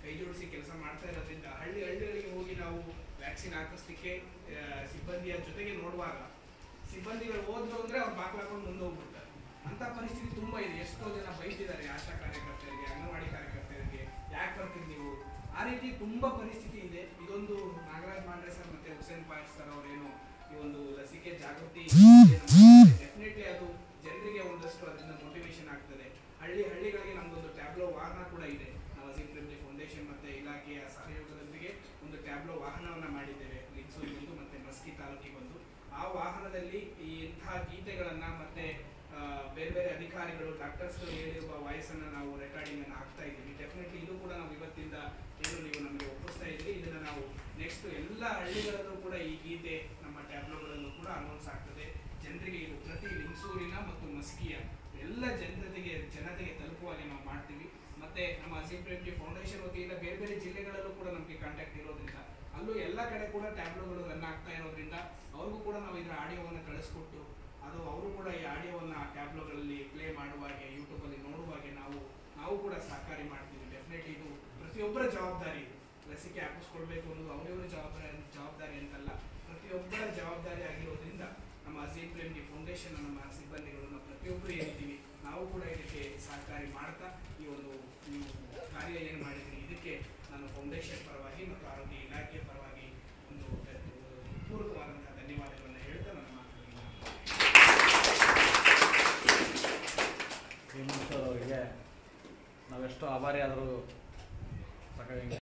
ಕೈ ಜೋಡಿಸಿ ಕೆಲಸ ಮಾಡ್ತಾ ಇರೋದ್ರಿಂದ ಹಳ್ಳಿ ಹಳ್ಳಿಗಳಿಗೆ ಹೋಗಿ ನಾವು ವ್ಯಾಕ್ಸಿನ್ ಹಾಕಿಸ್ಲಿಕ್ಕೆ ಆ, ಸಿಬ್ಬಂದಿಯ ಜೊತೆಗೆ ನೋಡುವಾಗ ಸಿಬ್ಬಂದಿಗಳು ಹೋದ್ರು ಅಂದ್ರೆ ಅವ್ರು ಬಾಕ್ಲು ಹಾಕೊಂಡು ಮುಂದೆ ಹೋಗ್ಬಿಡ್ತಾರೆ ಅಂತ ಪರಿಸ್ಥಿತಿ ತುಂಬಾ ಇದೆ ಎಷ್ಟೋ ಜನ ಬೈತಿದ್ದಾರೆ ಆಶಾ ಕಾರ್ಯಕರ್ತರಿಗೆ ಅಂಗನವಾಡಿ ಕಾರ್ಯಕರ್ತರಿಗೆ ಯಾಕೆ ಬರ್ತೀರಿ ನೀವು ಆ ರೀತಿ ತುಂಬಾ ಪರಿಸ್ಥಿತಿ ಇದೆ ಇದೊಂದು ನಾಗರಾಜ್ ಮಾಂಡ್ರೆ ಸರ್ ಮತ್ತೆ ಹುಸೇನ್ ಪಾಯ್ ಸರ್ ಅವರೇನು ಈ ಒಂದು ಲಸಿಕೆ ಜಾಗೃತಿ ಡೆಫಿನೆಟ್ಲಿ ಅದು ಜನರಿಗೆ ಒಂದಷ್ಟು ಅದರಿಂದ ಮೋಟಿವೇಶನ್ ಆಗ್ತದೆ ಹಳ್ಳಿ ಹಳ್ಳಿಗಳಿಗೆ ನಮ್ದೊಂದು ಟ್ಯಾಬ್ಲೋ ವಾಹನ ಕೂಡ ಇದೆ ನಾವು ಅಜೀಂ ಪ್ರೇಮ್ಜಿ ಫೌಂಡೇಶನ್ ಮತ್ತೆ ಇಲಾಖೆಯ ಸಹಯೋಗದೊಂದಿಗೆ ಒಂದು ಟ್ಯಾಬ್ಲೋ ವಾಹನವನ್ನ ಮಾಡಿದ್ದೇವೆ ಲಿಂಗ್ಸೂರಿಗೊಂದು ಮತ್ತೆ ಮಸ್ಕಿ ತಾಲೂಕಿಗೊಂದು ಆ ವಾಹನದಲ್ಲಿ ಈ ಇಂತಹ ಗೀತೆಗಳನ್ನ ಮತ್ತೆ ಆ, ಬೇರೆ ಬೇರೆ ಅಧಿಕಾರಿಗಳು ಡಾಕ್ಟರ್ಸ್ ಹೇಳಿರುವ ವಾಯ್ಸ್ ಅನ್ನ ನಾವು ರೆಕಾರ್ಡಿಂಗ್ ಅನ್ನ ಹಾಕ್ತಾ ಇದ್ದೀವಿ ಡೆಫಿನೆಟ್ಲಿ ಇದು ಕೂಡ ನಾವು ಇವತ್ತಿಂದ ಏನು ನೀವು ನಮಗೆ ಒಪ್ಪಿಸ್ತಾ ಇದ್ದೀರಿ ಇದನ್ನ ನಾವು ನೆಕ್ಸ್ಟ್ ಎಲ್ಲ ಹಳ್ಳಿಗಳಲ್ಲೂ ಕೂಡ ಈ ಗೀತೆ ನಮ್ಮ ಟ್ಯಾಬ್ಲೋಗಳಲ್ಲೂ ಕೂಡ ಅನೌನ್ಸ್ ಆಗ್ತದೆ ಜನರಿಗೆ ಇದು ಪ್ರತಿ ಲಿಂಗಸೂರಿನ ಮತ್ತು ಮಸ್ಕಿಯ ಎಲ್ಲ ಜನತೆಗೆ ಜನತೆಗೆ ತಲುಪುವ ಹಾಗೆ ನಾವು ಮಾಡ್ತೀವಿ ಮತ್ತೆ ನಮ್ಮ ಅಜೀಂ ಪ್ರೇಮ್ಜಿ ಫೌಂಡೇಶನ್ ವತಿಯಿಂದ ಬೇರೆ ಬೇರೆ ಜಿಲ್ಲೆಗಳಲ್ಲೂ ಕೂಡ ನಮಗೆ ಕಾಂಟ್ಯಾಕ್ಟ್ ಇರೋದ್ರಿಂದ ಅಲ್ಲೂ ಎಲ್ಲ ಕಡೆ ಕೂಡ ಟ್ಯಾಬ್ಲೋಗಳು ರನ್ ಆಗ್ತಾ ಇರೋದ್ರಿಂದ ಅವ್ರಿಗೂ ಕೂಡ ನಾವು ಇದರ ಆಡಿಯೋವನ್ನು ಕಳಿಸ್ಕೊಟ್ಟು ಅದು ಅವರು ಕೂಡ ಈ ಆಡಿಯೋವನ್ನು ಟ್ಯಾಬ್ಲೋಗಳಲ್ಲಿ ಪ್ಲೇ ಮಾಡುವಾಗೆ ಯೂಟ್ಯೂಬಲ್ಲಿ ನೋಡುವಾಗೆ ನಾವು ನಾವು ಕೂಡ ಸಹಕಾರಿ ಮಾಡ್ತೀವಿ ಡೆಫಿನೆಟ್ಲಿ ಇದು ಪ್ರತಿಯೊಬ್ಬರ ಜವಾಬ್ದಾರಿ ಇದು ಲಸಿಕೆ ಹಾಕಿಸ್ಕೊಳ್ಬೇಕು ಅನ್ನೋದು ಅವರವರ ಜವಾಬ್ದಾರಿ ಜವಾಬ್ದಾರಿ ಅಂತಲ್ಲ ಪ್ರತಿಯೊಬ್ಬರ ಜವಾಬ್ದಾರಿ ಆಗಿರೋದ್ರಿಂದ ನಮ್ಮ ಅಜೀಂ ಪ್ರೇಮ್ಜಿ ಫೌಂಡೇಶನ್ ನಮ್ಮ ಸಿಬ್ಬಂದಿಗಳು ನಾವು ಪ್ರತಿಯೊಬ್ಬರು ಏನಿದ್ದೀವಿ ನಾವು ಕೂಡ ಇದಕ್ಕೆ ಸಹಕಾರಿ ಮಾಡ್ತಾ ಈ ಒಂದು ನೀವು ಕಾರ್ಯ ಏನು ಮಾಡಿದ್ರಿ ಇದಕ್ಕೆ ನಾನು ಫೌಂಡೇಶನ್ ಪರವಾಗಿ ಮತ್ತು ಆರೋಗ್ಯ ಇಲಾಖೆ ಪರವಾಗಿ ಒಂದು ಪೂರ್ವಕವಾದಂತಹ ಧನ್ಯವಾದಗಳನ್ನು ಹೇಳ್ತಾ ನನ್ನ ಮಾತುಗಳಿಗೆ ಹೇಮಂತ್ ಅವರಿಗೆ ನಾವೆಷ್ಟು ಆಭಾರಿ ಆದರೂ ಸಾಕಾಗಂಗಿಲ್ಲ